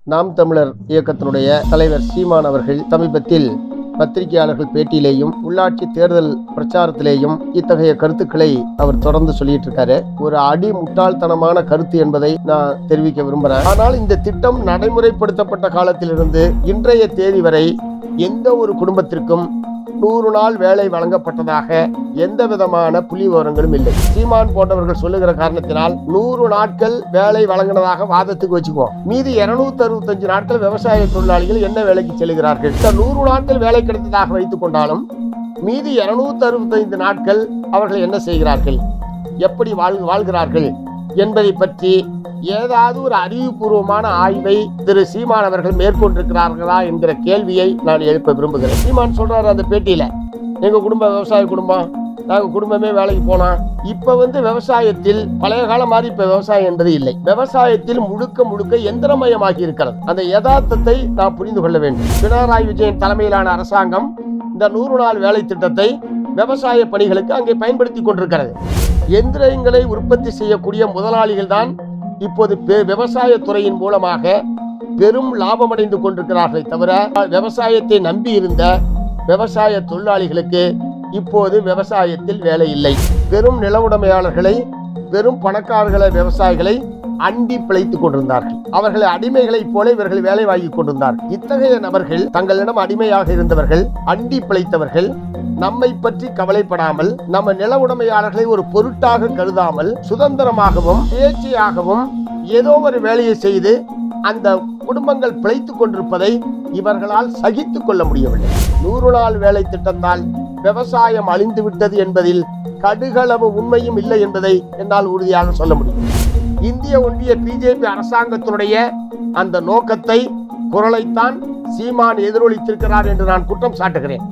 நாம் தமிழர் இயக்கத்தினுடைய தலைவர் சீமான் அவர்கள் சமீபத்தில் பத்திரிகையாளர்கள் பேட்டியிலேயும் உள்ளாட்சி தேர்தல் பிரச்சாரத்திலேயும் இத்தகைய கருத்துக்களை அவர் தொடர்ந்து சொல்லிட்டு இருக்காரு ஒரு அடி முட்டாள்தனமான கருத்து என்பதை நான் தெரிவிக்க விரும்புகிறேன் ஆனால் இந்த திட்டம் நடைமுறைப்படுத்தப்பட்ட காலத்திலிருந்து இன்றைய தேதி வரை எந்த ஒரு குடும்பத்திற்கும் நூறு நாள் வேலை வழங்கப்பட்டதாக எந்த விதமான புள்ளி விவரங்களும் இல்லை சீமான் போன்றவர்கள் சொல்லுகிற காரணத்தினால் நூறு நாட்கள் வேலை வழங்கினதாக வாதத்துக்கு வச்சுக்குவோம் மீதி இருநூத்தி அறுபத்தஞ்சு நாட்கள் விவசாய தொழிலாளிகள் என்ன வேலைக்கு செல்கிறார்கள் இந்த நூறு நாட்கள் வேலை கிடைத்ததாக வைத்துக் கொண்டாலும் மீதி இருநூத்தி அறுபத்தைந்து நாட்கள் அவர்கள் என்ன செய்கிறார்கள் எப்படி வாழ் வாழ்கிறார்கள் என்பதை பற்றி ஏதாவது ஒரு அறிவுபூர்வமான ஆய்வை திரு சீமான் அவர்கள் மேற்கொண்டிருக்கிறார்களா என்கிற கேள்வியை நான் எழுப்ப விரும்புகிறேன் சீமான் சொல்றாரு அந்த பேட்டியில எங்க குடும்பம் விவசாய குடும்பம் நாங்க குடும்பமே வேலைக்கு போனோம் இப்ப வந்து விவசாயத்தில் பழைய காலம் மாதிரி இப்ப விவசாயம் என்பது இல்லை விவசாயத்தில் முழுக்க முழுக்க எந்திரமயமாகி இருக்கிறது அந்த யதார்த்தத்தை நாம் புரிந்து கொள்ள வேண்டும் பினராயி விஜயன் தலைமையிலான அரசாங்கம் இந்த நூறு நாள் வேலை திட்டத்தை விவசாய பணிகளுக்கு அங்கே பயன்படுத்தி கொண்டிருக்கிறது எந்திரங்களை உற்பத்தி செய்யக்கூடிய முதலாளிகள் தான் இப்போது பெ- விவசாயத் துறையின் மூலமாக பெரும் லாபமடைந்து கொண்டிருக்கிறார்களே தவிர விவசாயத்தை நம்பி இருந்த விவசாய தொழிலாளிகளுக்கு இப்போது விவசாயத்தில் வேலை இல்லை பெரும் நில உடைமையாளர்களை பெரும் பணக்காரர்களை விவசாயிகளை அண்டி பிழைத்துக் கொண்டிருந்தார்கள் அவர்களை அடிமைகளைப் போல இவர்கள் வேலை வாங்கி கொண்டிருந்தார்கள் இத்தகைய நபர்கள் தங்களிடம் அடிமையாக இருந்தவர்கள் அண்டி பிழைத்தவர்கள் நம்மை பற்றி கவலைப்படாமல் நம்ம நில உடைமையாளர்களை ஒரு பொருட்டாக கருதாமல் சுதந்திரமாகவும் சுயேட்சையாகவும் ஏதோ ஒரு வேலையை செய்து அந்த குடும்பங்கள் பிழைத்துக் கொண்டிருப்பதை இவர்களால் சகித்துக் கொள்ள முடியவில்லை நூறு நாள் வேலை திட்டத்தால் விவசாயம் அழிந்து விட்டது என்பதில் கடுகளவு உண்மையும் இல்லை என்பதை என்னால் உறுதியாக சொல்ல முடியும் இந்திய ஒன்றிய பிஜேபி அரசாங்கத்தினுடைய அந்த நோக்கத்தை குரலைத்தான் சீமான் எதிரொலித்திருக்கிறார் என்று நான் குற்றம் சாட்டுகிறேன்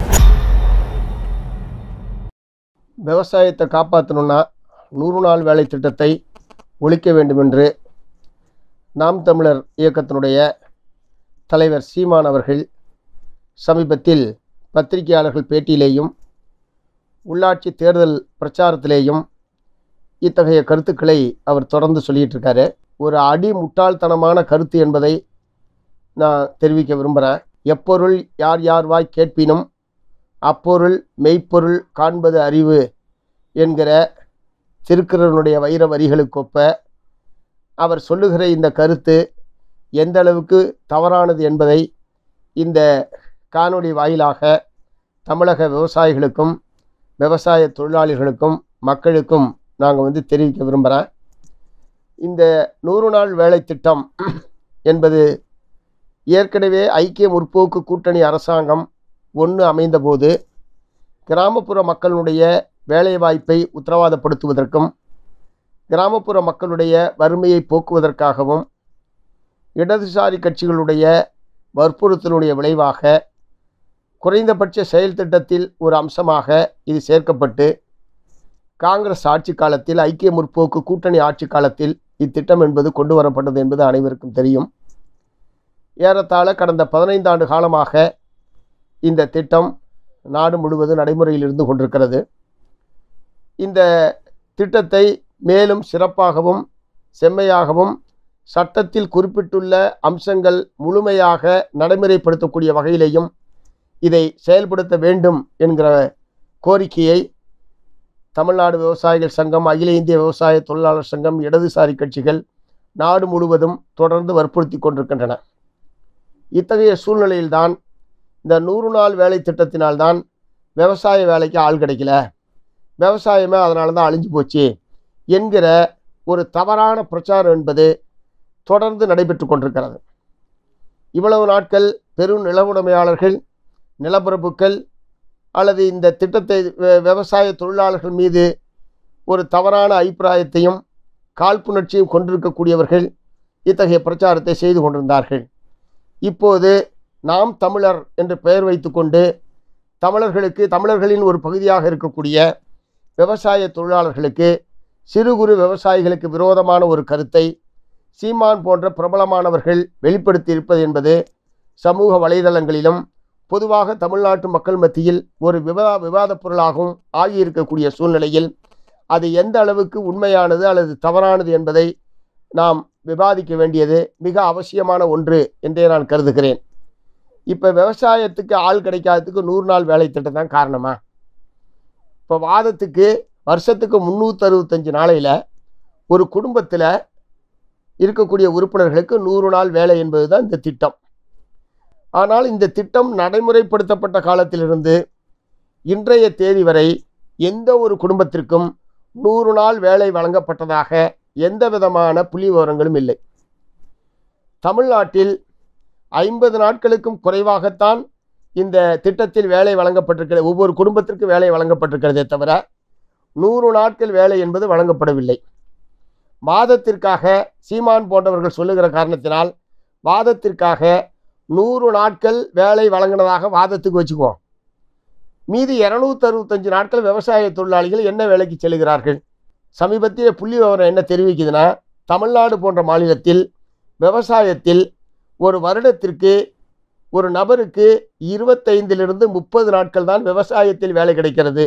விவசாயத்தை காப்பாற்றணும்னா நூறு நாள் வேலை திட்டத்தை ஒழிக்க வேண்டும் என்று நாம் தமிழர் இயக்கத்தினுடைய தலைவர் சீமான் அவர்கள் சமீபத்தில் பத்திரிகையாளர்கள் பேட்டியிலேயும் உள்ளாட்சி தேர்தல் பிரச்சாரத்திலேயும் இத்தகைய கருத்துக்களை அவர் தொடர்ந்து சொல்லிட்டு இருக்காரு ஒரு அடி முட்டாள்தனமான கருத்து என்பதை நான் தெரிவிக்க விரும்புகிறேன் எப்பொருள் யார் யார் வாய் கேட்பினும் அப்பொருள் மெய்ப்பொருள் காண்பது அறிவு என்கிற திருக்குறளுடைய வைர வரிகளுக்கொப்ப அவர் சொல்லுகிற இந்த கருத்து எந்த அளவுக்கு தவறானது என்பதை இந்த காணொளி வாயிலாக தமிழக விவசாயிகளுக்கும் விவசாய தொழிலாளிகளுக்கும் மக்களுக்கும் நாங்கள் வந்து தெரிவிக்க விரும்புகிறேன் இந்த நூறு நாள் வேலை திட்டம் என்பது ஏற்கனவே ஐக்கிய முற்போக்கு கூட்டணி அரசாங்கம் ஒன்று அமைந்தபோது கிராமப்புற மக்களுடைய வேலைவாய்ப்பை உத்தரவாதப்படுத்துவதற்கும் கிராமப்புற மக்களுடைய வறுமையை போக்குவதற்காகவும் இடதுசாரி கட்சிகளுடைய வற்புறுத்தலுடைய விளைவாக குறைந்தபட்ச செயல் திட்டத்தில் ஒரு அம்சமாக இது சேர்க்கப்பட்டு காங்கிரஸ் ஆட்சி காலத்தில் ஐக்கிய முற்போக்கு கூட்டணி ஆட்சி காலத்தில் இத்திட்டம் என்பது கொண்டு வரப்பட்டது என்பது அனைவருக்கும் தெரியும் ஏறத்தாழ கடந்த பதினைந்து ஆண்டு காலமாக இந்த திட்டம் நாடு முழுவதும் நடைமுறையில் இருந்து கொண்டிருக்கிறது இந்த திட்டத்தை மேலும் சிறப்பாகவும் செம்மையாகவும் சட்டத்தில் குறிப்பிட்டுள்ள அம்சங்கள் முழுமையாக நடைமுறைப்படுத்தக்கூடிய வகையிலேயும் இதை செயல்படுத்த வேண்டும் என்கிற கோரிக்கையை தமிழ்நாடு விவசாயிகள் சங்கம் அகில இந்திய விவசாய தொழிலாளர் சங்கம் இடதுசாரி கட்சிகள் நாடு முழுவதும் தொடர்ந்து வற்புறுத்தி கொண்டிருக்கின்றன இத்தகைய சூழ்நிலையில்தான் இந்த நூறு நாள் வேலை திட்டத்தினால்தான் விவசாய வேலைக்கு ஆள் கிடைக்கல விவசாயமே அதனால தான் அழிஞ்சு போச்சு என்கிற ஒரு தவறான பிரச்சாரம் என்பது தொடர்ந்து நடைபெற்று கொண்டிருக்கிறது இவ்வளவு நாட்கள் பெரும் நிலவுடைமையாளர்கள் நிலப்பிரபுக்கள் அல்லது இந்த திட்டத்தை வி- விவசாய தொழிலாளர்கள் மீது ஒரு தவறான அபிப்பிராயத்தையும் காழ்ப்புணர்ச்சியும் கொண்டிருக்கக்கூடியவர்கள் இத்தகைய பிரச்சாரத்தை செய்து கொண்டிருந்தார்கள் இப்போது நாம் தமிழர் என்று பெயர் வைத்துக்கொண்டு தமிழர்களுக்கு தமிழர்களின் ஒரு பகுதியாக இருக்கக்கூடிய விவசாய தொழிலாளர்களுக்கு சிறு குறு விவசாயிகளுக்கு விரோதமான ஒரு கருத்தை சீமான் போன்ற பிரபலமானவர்கள் வெளிப்படுத்தி இருப்பது என்பது சமூக வலைதளங்களிலும் பொதுவாக தமிழ்நாட்டு மக்கள் மத்தியில் ஒரு விவா விவாதப் பொருளாகவும் ஆகியிருக்கக்கூடிய சூழ்நிலையில் அது எந்த அளவுக்கு உண்மையானது அல்லது தவறானது என்பதை நாம் விவாதிக்க வேண்டியது மிக அவசியமான ஒன்று என்றே நான் கருதுகிறேன் இப்போ விவசாயத்துக்கு ஆள் கிடைக்காததுக்கு நூறு நாள் வேலை திட்டம் தான் காரணமா இப்போ வாதத்துக்கு வருஷத்துக்கு முந்நூற்றி அறுபத்தஞ்சு நாளையில் ஒரு குடும்பத்தில் இருக்கக்கூடிய உறுப்பினர்களுக்கு நூறு நாள் வேலை என்பது தான் இந்த திட்டம் ஆனால் இந்த திட்டம் நடைமுறைப்படுத்தப்பட்ட காலத்திலிருந்து இன்றைய தேதி வரை எந்த ஒரு குடும்பத்திற்கும் நூறு நாள் வேலை வழங்கப்பட்டதாக எந்த விதமான புள்ளி விவரங்களும் இல்லை தமிழ்நாட்டில் ஐம்பது நாட்களுக்கும் குறைவாகத்தான் இந்த திட்டத்தில் வேலை வழங்கப்பட்டிருக்கிறது ஒவ்வொரு குடும்பத்திற்கு வேலை வழங்கப்பட்டிருக்கிறதே தவிர நூறு நாட்கள் வேலை என்பது வழங்கப்படவில்லை வாதத்திற்காக சீமான் போன்றவர்கள் சொல்லுகிற காரணத்தினால் வாதத்திற்காக நூறு நாட்கள் வேலை வழங்கினதாக வாதத்துக்கு வச்சுக்குவோம் மீதி இரநூத்தி அறுபத்தஞ்சு நாட்கள் விவசாய தொழிலாளிகள் என்ன வேலைக்கு செல்கிறார்கள் சமீபத்திய புள்ளி விவரம் என்ன தெரிவிக்குதுன்னா தமிழ்நாடு போன்ற மாநிலத்தில் விவசாயத்தில் ஒரு வருடத்திற்கு ஒரு நபருக்கு இருபத்தைந்திலிருந்து முப்பது நாட்கள் தான் விவசாயத்தில் வேலை கிடைக்கிறது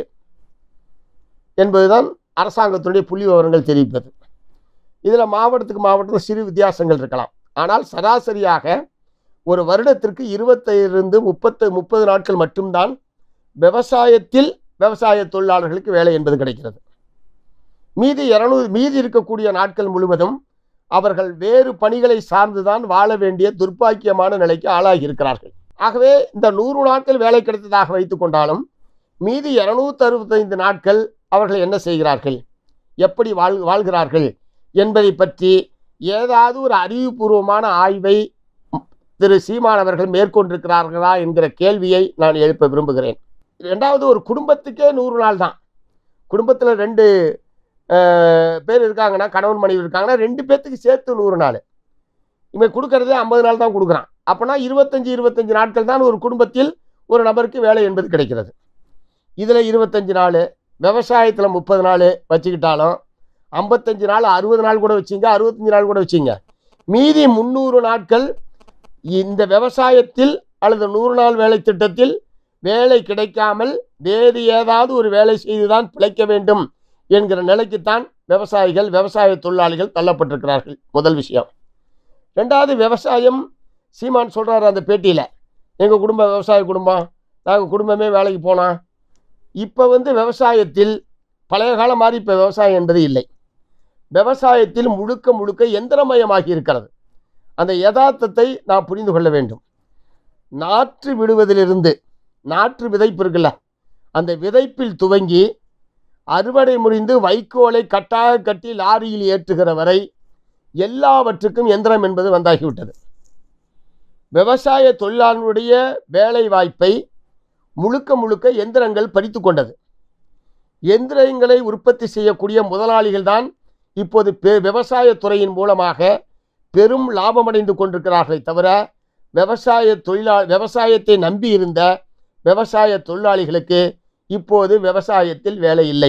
என்பதுதான் அரசாங்கத்துடைய புள்ளி விவரங்கள் தெரிவிப்பது இதில் மாவட்டத்துக்கு மாவட்டத்தில் சிறு வித்தியாசங்கள் இருக்கலாம் ஆனால் சராசரியாக ஒரு வருடத்திற்கு இருபத்தைந்து முப்பத்து முப்பது நாட்கள் மட்டும்தான் விவசாயத்தில் விவசாய தொழிலாளர்களுக்கு வேலை என்பது கிடைக்கிறது மீதி இரநூறு மீதி இருக்கக்கூடிய நாட்கள் முழுவதும் அவர்கள் வேறு பணிகளை சார்ந்துதான் வாழ வேண்டிய துர்ப்பாக்கியமான நிலைக்கு ஆளாகி இருக்கிறார்கள் ஆகவே இந்த நூறு நாட்கள் வேலை கிடைத்ததாக வைத்துக் கொண்டாலும் மீதி இருநூத்தி அறுபத்தைந்து நாட்கள் அவர்கள் என்ன செய்கிறார்கள் எப்படி வாழ் வாழ்கிறார்கள் என்பதை பற்றி ஏதாவது ஒரு அறிவுபூர்வமான ஆய்வை திரு சீமான் அவர்கள் மேற்கொண்டிருக்கிறார்களா என்கிற கேள்வியை நான் எழுப்ப விரும்புகிறேன் ரெண்டாவது ஒரு குடும்பத்துக்கே நூறு நாள் தான் குடும்பத்தில் ரெண்டு அஹ், பேர் இருக்காங்கன்னா கணவன் மனைவி இருக்காங்கன்னா ரெண்டு பேர்த்துக்கு சேர்த்து நூறு நாள் இவன் கொடுக்கறதே ஐம்பது நாள் தான் கொடுக்குறான் அப்போனா இருபத்தஞ்சி இருபத்தஞ்சி நாட்கள் தான் ஒரு குடும்பத்தில் ஒரு நபருக்கு வேலை என்பது கிடைக்கிறது இதில் இருபத்தஞ்சி நாள் விவசாயத்தில் முப்பது நாள் வச்சுக்கிட்டாலும் ஐம்பத்தஞ்சு நாள் அறுபது நாள் கூட வச்சிங்க அறுபத்தஞ்சு நாள் கூட வச்சிங்க மீதி முந்நூறு நாட்கள் இந்த விவசாயத்தில் அல்லது நூறு நாள் வேலை திட்டத்தில் வேலை கிடைக்காமல் வேறு ஏதாவது ஒரு வேலை செய்துதான் பிழைக்க வேண்டும் என்கிற நிலைக்குத்தான் விவசாயிகள் விவசாய தொழிலாளிகள் தள்ளப்பட்டிருக்கிறார்கள் முதல் விஷயம் ரெண்டாவது விவசாயம் சீமான் சொல்கிறாரு அந்த பேட்டியில் எங்கள் குடும்பம் விவசாய குடும்பம் நாங்கள் குடும்பமே வேலைக்கு போனோம் இப்போ வந்து விவசாயத்தில் பழைய காலம் மாதிரி இப்போ விவசாயம் என்பது இல்லை விவசாயத்தில் முழுக்க முழுக்க எந்திரமயமாகி இருக்கிறது அந்த யதார்த்தத்தை நாம் புரிந்து கொள்ள வேண்டும் நாற்று விடுவதிலிருந்து நாற்று விதைப்பு இருக்குல்ல அந்த விதைப்பில் துவங்கி அறுவடை முடிந்து வைக்கோலை கட்டாக கட்டி லாரியில் ஏற்றுகிற வரை எல்லாவற்றுக்கும் எந்திரம் என்பது வந்தாகிவிட்டது விவசாய தொழிலாளர்களுடைய வேலை வாய்ப்பை முழுக்க முழுக்க எந்திரங்கள் பறித்து கொண்டது எந்திரங்களை உற்பத்தி செய்யக்கூடிய முதலாளிகள் தான் இப்போது பெ விவசாயத் துறையின் மூலமாக பெரும் லாபமடைந்து கொண்டிருக்கிறார்களே தவிர விவசாய தொழிலா விவசாயத்தை நம்பி இருந்த விவசாய தொழிலாளிகளுக்கு இப்போது விவசாயத்தில் வேலை இல்லை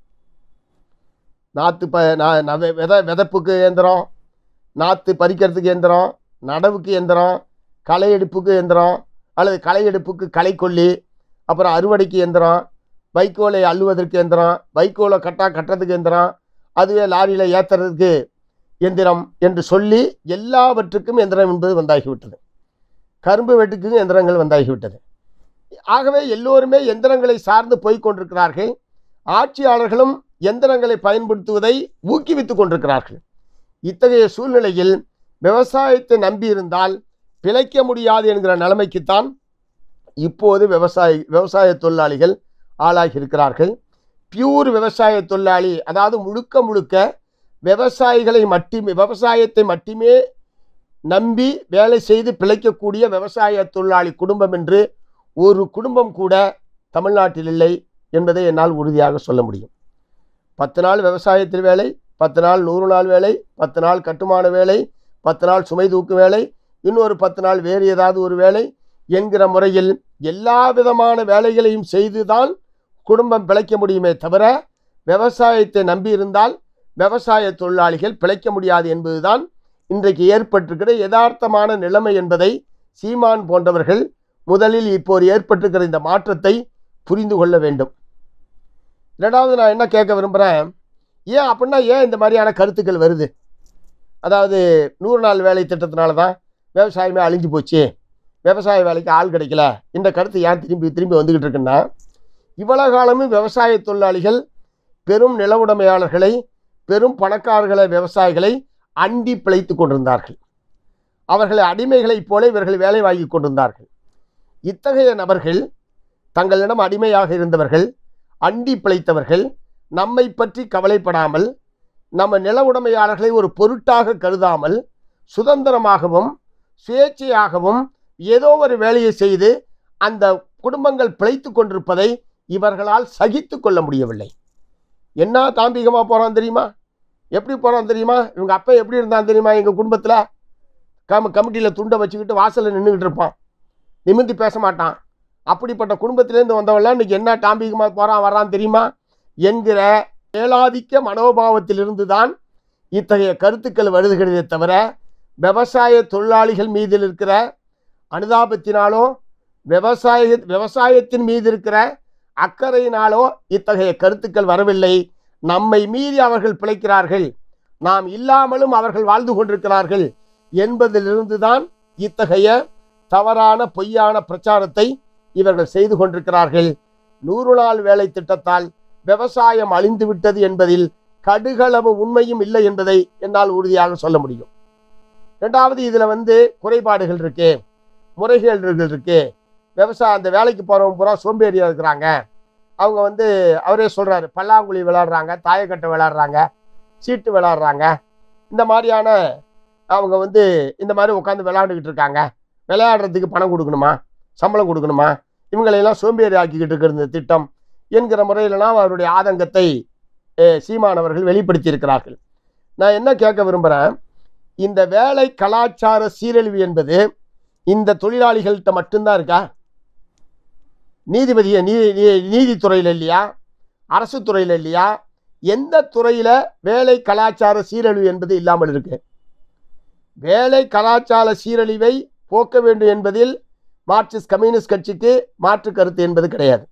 நாற்று ப நா- நவ- வித விதப்புக்கு இயந்திரம் நாற்று பறிக்கிறதுக்கு இயந்திரம் நடவுக்கு இயந்திரம் களை எடுப்புக்கு இயந்திரம் அல்லது களை எடுப்புக்கு களைக்கொல்லி அப்புறம் அறுவடைக்கு இயந்திரம் வைக்கோலை அள்ளுவதற்கு இயந்திரம் வைக்கோலை கட்டா கட்டுறதுக்கு இயந்திரம் அதுவே லாரியில் ஏற்றுறதுக்கு எந்திரம் என்று சொல்லி எல்லாவற்றுக்கும் எந்திரம் என்பது வந்தாகிவிட்டது கரும்பு வெட்டுக்கும் எந்திரங்கள் வந்தாகிவிட்டது ஆகவே எல்லோருமே எந்திரங்களை சார்ந்து போய் கொண்டிருக்கிறார்கள் ஆட்சியாளர்களும் எந்திரங்களை பயன்படுத்துவதை ஊக்குவித்துக் கொண்டிருக்கிறார்கள் இத்தகைய சூழ்நிலையில் விவசாயத்தை நம்பியிருந்தால் பிழைக்க முடியாது என்கிற நிலைமைக்குத்தான் இப்போது விவசாய விவசாய தொழிலாளிகள் ஆளாகி இருக்கிறார்கள் பியூர் விவசாய தொழிலாளி அதாவது முழுக்க முழுக்க விவசாயிகளை மட்டுமே விவசாயத்தை மட்டுமே நம்பி வேலை செய்து பிழைக்கக்கூடிய விவசாய தொழிலாளி குடும்பம் என்று ஒரு குடும்பம் கூட தமிழ்நாட்டில் இல்லை என்பதை என்னால் உறுதியாக சொல்ல முடியும் பத்து நாள் விவசாயத்தில் வேலை பத்து நாள் நூறு நாள் வேலை பத்து நாள் கட்டுமான வேலை பத்து நாள் சுமை தூக்கு வேலை இன்னொரு பத்து நாள் வேறு ஏதாவது ஒரு வேலை என்கிற முறையில் எல்லா விதமான வேலைகளையும் செய்துதான் குடும்பம் பிழைக்க முடியுமே தவிர விவசாயத்தை நம்பியிருந்தால் விவசாய தொழிலாளிகள் பிழைக்க முடியாது என்பதுதான் இன்றைக்கு ஏற்பட்டிருக்கிற யதார்த்தமான நிலைமை என்பதை சீமான் போன்றவர்கள் முதலில் இப்போது ஏற்பட்டிருக்கிற இந்த மாற்றத்தை புரிந்து கொள்ள வேண்டும் இரண்டாவது நான் என்ன கேட்க விரும்புகிறேன் ஏன் அப்படின்னா ஏன் இந்த மாதிரியான கருத்துக்கள் வருது அதாவது நூறு நாள் வேலை திட்டத்தினால தான் விவசாயமே அழிஞ்சு போச்சு விவசாய வேலைக்கு ஆள் கிடைக்கல இந்த கருத்து ஏன் திரும்பி திரும்பி வந்துக்கிட்டு இருக்குன்னா இவ்வளவு காலமும் விவசாய தொழிலாளிகள் பெரும் நில உடைமையாளர்களை பெரும் பணக்காரர்களை விவசாயிகளை அண்டி பிழைத்து கொண்டிருந்தார்கள் அவர்களை அடிமைகளைப் போல இவர்கள் வேலை வாங்கி கொண்டிருந்தார்கள் இத்தகைய நபர்கள் தங்களிடம் அடிமையாக இருந்தவர்கள் அண்டி பிழைத்தவர்கள் நம்மை பற்றி கவலைப்படாமல் நம்ம நில உடைமையாளர்களை ஒரு பொருட்டாக கருதாமல் சுதந்திரமாகவும் சுயேட்சையாகவும் ஏதோ ஒரு வேலையை செய்து அந்த குடும்பங்கள் பிழைத்து கொண்டிருப்பதை இவர்களால் சகித்து கொள்ள முடியவில்லை என்ன தாம்பிகமாக போகிறான் தெரியுமா எப்படி போகிறான் தெரியுமா இவங்க அப்பா எப்படி இருந்தான் தெரியுமா எங்கள் குடும்பத்தில் கம் கமிட்டியில் துண்டை வச்சுக்கிட்டு வாசலில் நின்றுக்கிட்டு இருப்பான் நிமிர்ந்து பேச மாட்டான் அப்படிப்பட்ட குடும்பத்திலேருந்து வந்தவெல்லாம் இன்னைக்கு என்ன டாம்பிகமாக போகிறான் வர்றான் தெரியுமா என்கிற மேலாதிக்க மனோபாவத்திலிருந்து தான் இத்தகைய கருத்துக்கள் வருகிறதே தவிர விவசாய தொழிலாளிகள் மீது இருக்கிற அனுதாபத்தினாலோ விவசாய விவசாயத்தின் மீது இருக்கிற அக்கறையினாலோ இத்தகைய கருத்துக்கள் வரவில்லை நம்மை மீறி அவர்கள் பிழைக்கிறார்கள் நாம் இல்லாமலும் அவர்கள் வாழ்ந்து கொண்டிருக்கிறார்கள் என்பதிலிருந்து தான் இத்தகைய தவறான பொய்யான பிரச்சாரத்தை இவர்கள் செய்து கொண்டிருக்கிறார்கள் நூறு நாள் வேலை திட்டத்தால் விவசாயம் அழிந்து விட்டது என்பதில் கடுகளவு உண்மையும் இல்லை என்பதை என்னால் உறுதியாக சொல்ல முடியும் ரெண்டாவது இதில் வந்து குறைபாடுகள் இருக்கு முறைகேடுகள் இருக்கு விவசாய அந்த வேலைக்கு போகிறவங்க பூரா சோம்பேறியாக இருக்கிறாங்க அவங்க வந்து அவரே சொல்கிறாரு பல்லாங்குழி விளாடுறாங்க தாயக்கட்டை விளாடுறாங்க சீட்டு விளாடுறாங்க இந்த மாதிரியான அவங்க வந்து இந்த மாதிரி உட்காந்து விளையாண்டுக்கிட்டு இருக்காங்க விளையாடுறதுக்கு பணம் கொடுக்கணுமா சம்பளம் கொடுக்கணுமா இவங்களையெல்லாம் சோம்பேறி ஆக்கிக்கிட்டு இருக்கிற இந்த திட்டம் என்கிற முறையிலலாம் அவருடைய ஆதங்கத்தை அஹ், சீமானவர்கள் வெளிப்படுத்தியிருக்கிறார்கள் நான் என்ன கேட்க விரும்புகிறேன் இந்த வேலை கலாச்சார சீரழிவு என்பது இந்த தொழிலாளிகள்கிட்ட மட்டும்தான் இருக்கா நீதிபதிய நீதி நீ- நீதித்துறையில் இல்லையா அரசு துறையில் இல்லையா எந்த துறையில் வேலை கலாச்சார சீரழிவு என்பது இல்லாமல் இருக்கு வேலை கலாச்சார சீரழிவை போக்க வேண்டும் என்பதில் மார்க்சிஸ்ட் கம்யூனிஸ்ட் கட்சிக்கு மாற்று கருத்து என்பது கிடையாது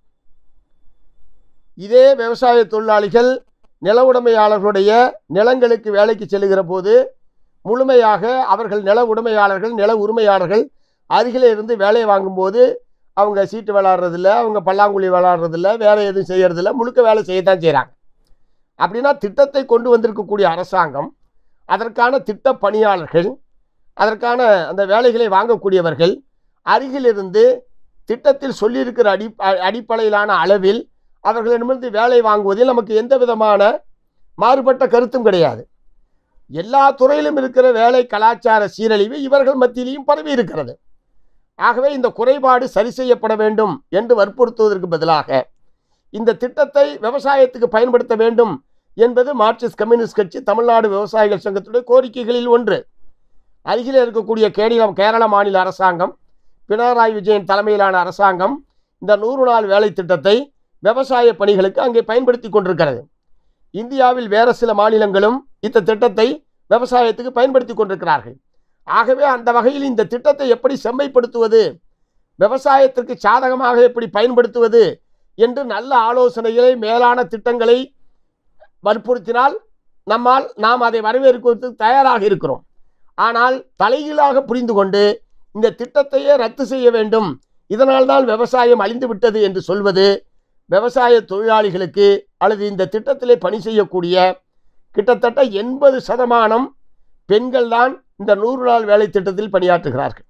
இதே விவசாய தொழிலாளிகள் நில உடைமையாளர்களுடைய நிலங்களுக்கு வேலைக்கு செல்லுகிற போது முழுமையாக அவர்கள் நில உடைமையாளர்கள் நில உரிமையாளர்கள் அருகிலே இருந்து வேலையை வாங்கும்போது அவங்க சீட்டு விளாட்றதில்ல அவங்க பல்லாங்குழி விளாட்றதில்ல வேற எதுவும் செய்யறதில்ல முழுக்க வேலை செய்யத்தான் செய்கிறாங்க அப்படின்னா திட்டத்தை கொண்டு வந்திருக்கக்கூடிய அரசாங்கம் அதற்கான திட்ட பணியாளர்கள் அதற்கான அந்த வேலைகளை வாங்கக்கூடியவர்கள் அருகிலிருந்து திட்டத்தில் சொல்லியிருக்கிற அடி அ- அடிப்படையிலான அளவில் அவர்களிடமிருந்து வேலை வாங்குவதில் நமக்கு எந்த விதமான மாறுபட்ட கருத்தும் கிடையாது எல்லா துறையிலும் இருக்கிற வேலை கலாச்சார சீரழிவு இவர்கள் மத்தியிலையும் பரவி இருக்கிறது ஆகவே இந்த குறைபாடு சரி செய்யப்பட வேண்டும் என்று வற்புறுத்துவதற்கு பதிலாக இந்த திட்டத்தை விவசாயத்துக்கு பயன்படுத்த வேண்டும் என்பது மார்க்சிஸ்ட் கம்யூனிஸ்ட் கட்சி தமிழ்நாடு விவசாயிகள் சங்கத்துடைய கோரிக்கைகளில் ஒன்று அருகில் இருக்கக்கூடிய கேரளம் கேரள மாநில அரசாங்கம் பினராயி விஜயன் தலைமையிலான அரசாங்கம் இந்த நூறு நாள் வேலை திட்டத்தை விவசாய பணிகளுக்கு அங்கே பயன்படுத்தி கொண்டிருக்கிறது இந்தியாவில் வேறு சில மாநிலங்களும் இந்த திட்டத்தை விவசாயத்துக்கு பயன்படுத்தி கொண்டிருக்கிறார்கள் ஆகவே அந்த வகையில் இந்த திட்டத்தை எப்படி செம்மைப்படுத்துவது விவசாயத்திற்கு சாதகமாக எப்படி பயன்படுத்துவது என்று நல்ல ஆலோசனைகளை மேலான திட்டங்களை வற்புறுத்தினால் நம்மால் நாம் அதை வரவேற்கிறதுக்கு தயாராக இருக்கிறோம் ஆனால் தலைகீழாக புரிந்து கொண்டு இந்த திட்டத்தையே ரத்து செய்ய வேண்டும் இதனால்தான் விவசாயம் அழிந்து விட்டது என்று சொல்வது விவசாய தொழிலாளிகளுக்கு அல்லது இந்த திட்டத்திலே பணி செய்யக்கூடிய கிட்டத்தட்ட எண்பது சதமானம் பெண்கள் தான் இந்த நூறு நாள் வேலை திட்டத்தில் பணியாற்றுகிறார்கள்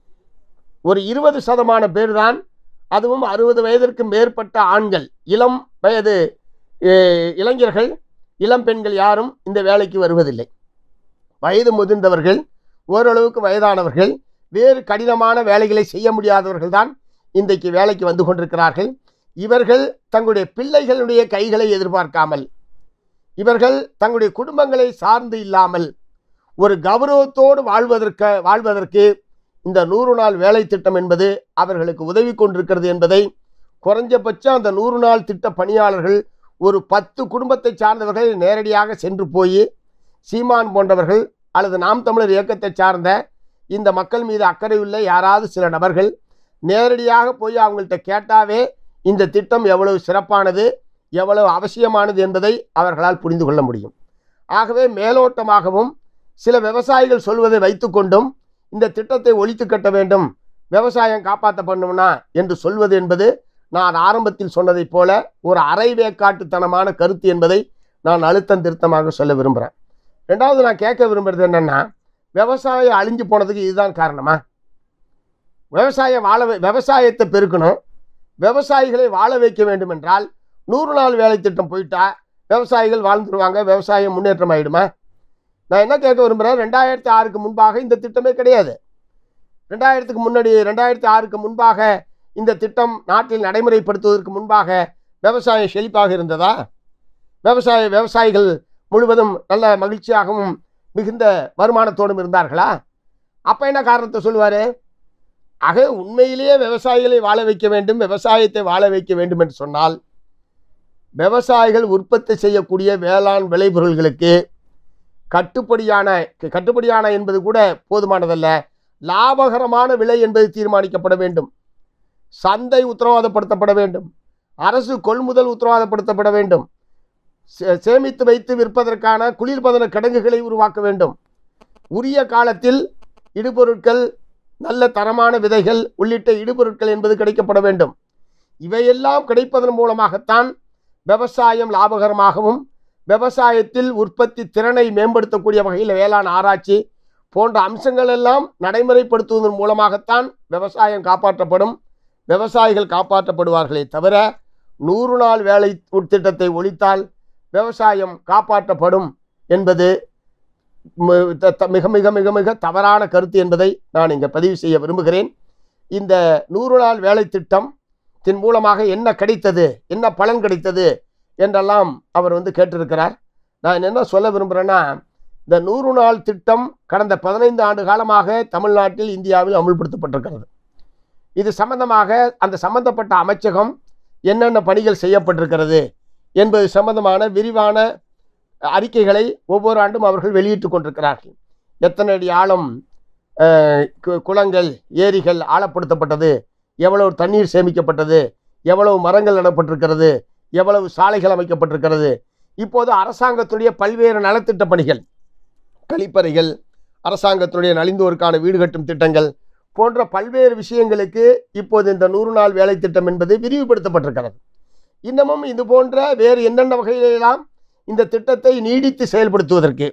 ஒரு இருபது சதமான பேர் தான் அதுவும் அறுபது வயதிற்கு மேற்பட்ட ஆண்கள் இளம் வயது அஹ், இளைஞர்கள் இளம் பெண்கள் யாரும் இந்த வேலைக்கு வருவதில்லை வயது முதிர்ந்தவர்கள் ஓரளவுக்கு வயதானவர்கள் வேறு கடினமான வேலைகளை செய்ய முடியாதவர்கள் தான் இன்றைக்கு வேலைக்கு வந்து கொண்டிருக்கிறார்கள் இவர்கள் தங்களுடைய பிள்ளைகளுடைய கைகளை எதிர்பார்க்காமல் இவர்கள் தங்களுடைய குடும்பங்களை சார்ந்து இல்லாமல் ஒரு கௌரவத்தோடு வாழ்வதற்கு வாழ்வதற்கு இந்த நூறு நாள் வேலை திட்டம் என்பது அவர்களுக்கு உதவி கொண்டிருக்கிறது என்பதை குறைஞ்சபட்சம் அந்த நூறு நாள் திட்ட பணியாளர்கள் ஒரு பத்து குடும்பத்தை சார்ந்தவர்கள் நேரடியாக சென்று போய் சீமான் போன்றவர்கள் அல்லது நாம் தமிழர் இயக்கத்தை சார்ந்த இந்த மக்கள் மீது அக்கறையுள்ள யாராவது சில நபர்கள் நேரடியாக போய் அவங்கள்ட்ட கேட்டாவே இந்த திட்டம் எவ்வளவு சிறப்பானது எவ்வளவு அவசியமானது என்பதை அவர்களால் புரிந்து கொள்ள முடியும் ஆகவே மேலோட்டமாகவும் சில விவசாயிகள் சொல்வதை வைத்துக்கொண்டும் இந்த திட்டத்தை ஒழித்து கட்ட வேண்டும் விவசாயம் காப்பாற்றப்படணும்னா என்று சொல்வது என்பது நான் ஆரம்பத்தில் சொன்னதைப் போல ஒரு அரைவேக்காட்டுத்தனமான கருத்து என்பதை நான் அழுத்தம் திருத்தமாக சொல்ல விரும்புகிறேன் ரெண்டாவது நான் கேட்க விரும்புறது என்னன்னா விவசாயம் அழிஞ்சு போனதுக்கு இதுதான் காரணமா விவசாயம் வாழ வை- விவசாயத்தை பெருக்கணும் விவசாயிகளை வாழ வைக்க வேண்டும் என்றால் நூறு நாள் வேலை திட்டம் போயிட்டா விவசாயிகள் வாழ்ந்துருவாங்க விவசாயம் முன்னேற்றம் ஆயிடுமா நான் என்ன கேட்க விரும்புகிறேன் ரெண்டாயிரத்தி ஆறுக்கு முன்பாக இந்த திட்டமே கிடையாது ரெண்டாயிரத்துக்கு முன்னாடி ரெண்டாயிரத்தி ஆறுக்கு முன்பாக இந்த திட்டம் நாட்டில் நடைமுறைப்படுத்துவதற்கு முன்பாக விவசாயம் செழிப்பாக இருந்ததா விவசாய விவசாயிகள் முழுவதும் நல்ல மகிழ்ச்சியாகவும் மிகுந்த வருமானத்தோடும் இருந்தார்களா அப்போ என்ன காரணத்தை சொல்லுவார் ஆக உண்மையிலேயே விவசாயிகளை வாழ வைக்க வேண்டும் விவசாயத்தை வாழ வைக்க வேண்டும் என்று சொன்னால் விவசாயிகள் உற்பத்தி செய்யக்கூடிய வேளாண் விளைபொருள்களுக்கு கட்டுப்படியான கட்டுப்படியான என்பது கூட போதுமானதல்ல லாபகரமான விலை என்பது தீர்மானிக்கப்பட வேண்டும் சந்தை உத்தரவாதப்படுத்தப்பட வேண்டும் அரசு கொள்முதல் உத்தரவாதப்படுத்தப்பட வேண்டும் சே- சேமித்து வைத்து விற்பதற்கான குளிர்பதன கிடங்குகளை உருவாக்க வேண்டும் உரிய காலத்தில் இடுபொருட்கள் நல்ல தரமான விதைகள் உள்ளிட்ட இடுபொருட்கள் என்பது கிடைக்கப்பட வேண்டும் இவையெல்லாம் கிடைப்பதன் மூலமாகத்தான் விவசாயம் லாபகரமாகவும் விவசாயத்தில் உற்பத்தி திறனை மேம்படுத்தக்கூடிய வகையில் வேளாண் ஆராய்ச்சி போன்ற அம்சங்கள் எல்லாம் நடைமுறைப்படுத்துவதன் மூலமாகத்தான் விவசாயம் காப்பாற்றப்படும் விவசாயிகள் காப்பாற்றப்படுவார்களே தவிர நூறு நாள் வேலை திட்டத்தை ஒழித்தால் விவசாயம் காப்பாற்றப்படும் என்பது ம- த- த- மிக மிக மிக மிக தவறான கருத்து என்பதை நான் இங்கே பதிவு செய்ய விரும்புகிறேன் இந்த நூறு நாள் வேலை திட்டம் தின் மூலமாக என்ன கிடைத்தது என்ன பலன் கிடைத்தது என்றெல்லாம் அவர் வந்து கேட்டிருக்கிறார் நான் என்ன சொல்ல விரும்புகிறேன்னா இந்த நூறு நாள் திட்டம் கடந்த பதினைந்து ஆண்டு காலமாக தமிழ்நாட்டில் இந்தியாவில் அமுல்படுத்தப்பட்டிருக்கிறது இது சம்பந்தமாக அந்த சம்பந்தப்பட்ட அமைச்சகம் என்னென்ன பணிகள் செய்யப்பட்டிருக்கிறது என்பது சம்பந்தமான விரிவான அறிக்கைகளை ஒவ்வொரு ஆண்டும் அவர்கள் வெளியிட்டு கொண்டிருக்கிறார்கள் எத்தனை அடி ஆழம் அஹ், கு- குளங்கள் ஏரிகள் ஆழப்படுத்தப்பட்டது எவ்வளவு தண்ணீர் சேமிக்கப்பட்டது எவ்வளவு மரங்கள் நடப்பட்டிருக்கிறது எவ்வளவு சாலைகள் அமைக்கப்பட்டிருக்கிறது இப்போது அரசாங்கத்துடைய பல்வேறு நலத்திட்ட பணிகள் கழிப்பறைகள் அரசாங்கத்துடைய நலிந்தோருக்கான வீடு கட்டும் திட்டங்கள் போன்ற பல்வேறு விஷயங்களுக்கு இப்போது இந்த நூறு நாள் வேலை திட்டம் என்பது விரிவுபடுத்தப்பட்டிருக்கிறது இன்னமும் இது போன்ற வேறு என்னென்ன வகையிலெல்லாம் இந்த திட்டத்தை நீடித்து செயல்படுத்துவதற்கு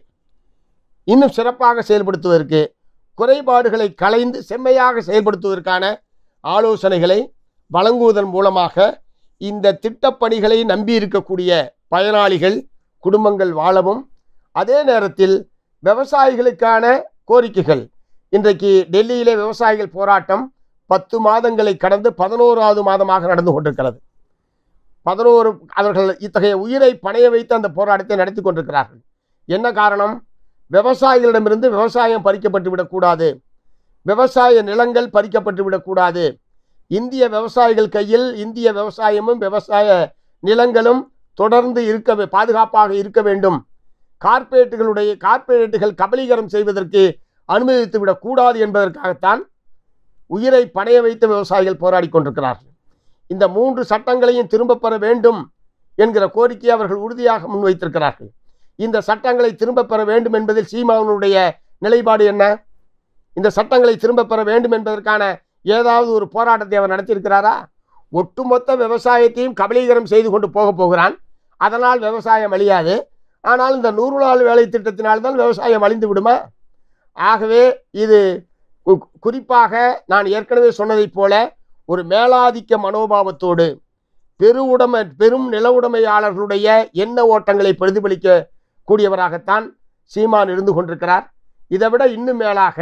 இன்னும் சிறப்பாக செயல்படுத்துவதற்கு குறைபாடுகளை களைந்து செம்மையாக செயல்படுத்துவதற்கான ஆலோசனைகளை வழங்குவதன் மூலமாக இந்த திட்டப்பணிகளை நம்பி இருக்கக்கூடிய பயனாளிகள் குடும்பங்கள் வாழவும் அதே நேரத்தில் விவசாயிகளுக்கான கோரிக்கைகள் இன்றைக்கு டெல்லியிலே விவசாயிகள் போராட்டம் பத்து மாதங்களை கடந்து பதினோராவது மாதமாக நடந்து கொண்டிருக்கிறது பதினோரு அவர்கள் இத்தகைய உயிரை பணைய வைத்து அந்த போராட்டத்தை நடத்தி கொண்டிருக்கிறார்கள் என்ன காரணம் விவசாயிகளிடமிருந்து விவசாயம் பறிக்கப்பட்டு விடக்கூடாது விவசாய நிலங்கள் பறிக்கப்பட்டு விடக்கூடாது இந்திய விவசாயிகள் கையில் இந்திய விவசாயமும் விவசாய நிலங்களும் தொடர்ந்து இருக்க வே- பாதுகாப்பாக இருக்க வேண்டும் கார்ப்பரேட்டுகளுடைய கார்ப்பரேட்டுகள் கபலீகரம் செய்வதற்கு அனுமதித்து விடக்கூடாது என்பதற்காகத்தான் உயிரை பணைய வைத்து விவசாயிகள் போராடி கொண்டிருக்கிறார்கள் இந்த மூன்று சட்டங்களையும் திரும்பப் பெற வேண்டும் என்கிற கோரிக்கையை அவர்கள் உறுதியாக முன்வைத்திருக்கிறார்கள் இந்த சட்டங்களை திரும்பப் பெற வேண்டும் என்பதில் சீமானுடைய நிலைப்பாடு என்ன இந்த சட்டங்களை திரும்பப் பெற வேண்டும் என்பதற்கான ஏதாவது ஒரு போராட்டத்தை அவர் நடத்தியிருக்கிறாரா ஒட்டுமொத்த விவசாயத்தையும் கபலீகரம் செய்து கொண்டு போக போகிறான் அதனால் விவசாயம் அழியாது ஆனால் இந்த நூறு நாள் வேலை திட்டத்தினால்தான் விவசாயம் அழிந்து விடுமா ஆகவே இது கு- குறிப்பாக நான் ஏற்கனவே சொன்னதைப் போல ஒரு மேலாதிக்க மனோபாவத்தோடு பெருவுடைமை பெரும் நில உடைமையாளர்களுடைய எண்ண ஓட்டங்களை பிரதிபலிக்க கூடியவராகத்தான் சீமான் இருந்து கொண்டிருக்கிறார் இதை விட இன்னும் மேலாக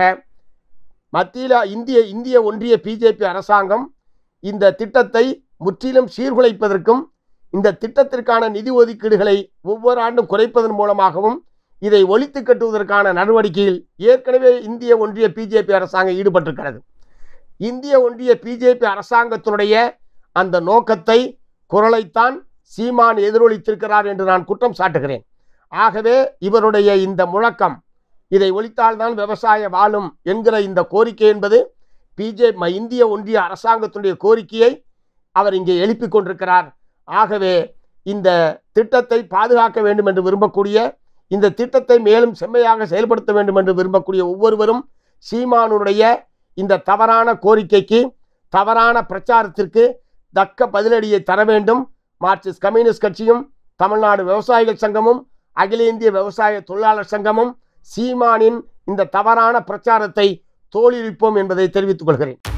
மத்தியில் இந்திய இந்திய ஒன்றிய பிஜேபி அரசாங்கம் இந்த திட்டத்தை முற்றிலும் சீர்குலைப்பதற்கும் இந்த திட்டத்திற்கான நிதி ஒதுக்கீடுகளை ஒவ்வொரு ஆண்டும் குறைப்பதன் மூலமாகவும் இதை ஒழித்து கட்டுவதற்கான நடவடிக்கையில் ஏற்கனவே இந்திய ஒன்றிய பிஜேபி அரசாங்கம் ஈடுபட்டிருக்கிறது இந்திய ஒன்றிய பிஜேபி அரசாங்கத்தினுடைய அந்த நோக்கத்தை குரலைத்தான் சீமான் எதிரொலித்திருக்கிறார் என்று நான் குற்றம் சாட்டுகிறேன் ஆகவே இவருடைய இந்த முழக்கம் இதை ஒழித்தால்தான் விவசாய வாழும் என்கிற இந்த கோரிக்கை என்பது பிஜே இந்திய ஒன்றிய அரசாங்கத்தினுடைய கோரிக்கையை அவர் இங்கே எழுப்பிக் கொண்டிருக்கிறார் ஆகவே இந்த திட்டத்தை பாதுகாக்க வேண்டும் என்று விரும்பக்கூடிய இந்த திட்டத்தை மேலும் செம்மையாக செயல்படுத்த வேண்டும் என்று விரும்பக்கூடிய ஒவ்வொருவரும் சீமானுடைய இந்த தவறான கோரிக்கைக்கு தவறான பிரச்சாரத்திற்கு தக்க பதிலடியை தர வேண்டும் மார்க்சிஸ்ட் கம்யூனிஸ்ட் கட்சியும் தமிழ்நாடு விவசாயிகள் சங்கமும் அகில இந்திய விவசாய தொழிலாளர் சங்கமும் சீமானின் இந்த தவறான பிரச்சாரத்தை தோலுரிப்போம் என்பதை தெரிவித்துக் கொள்கிறேன்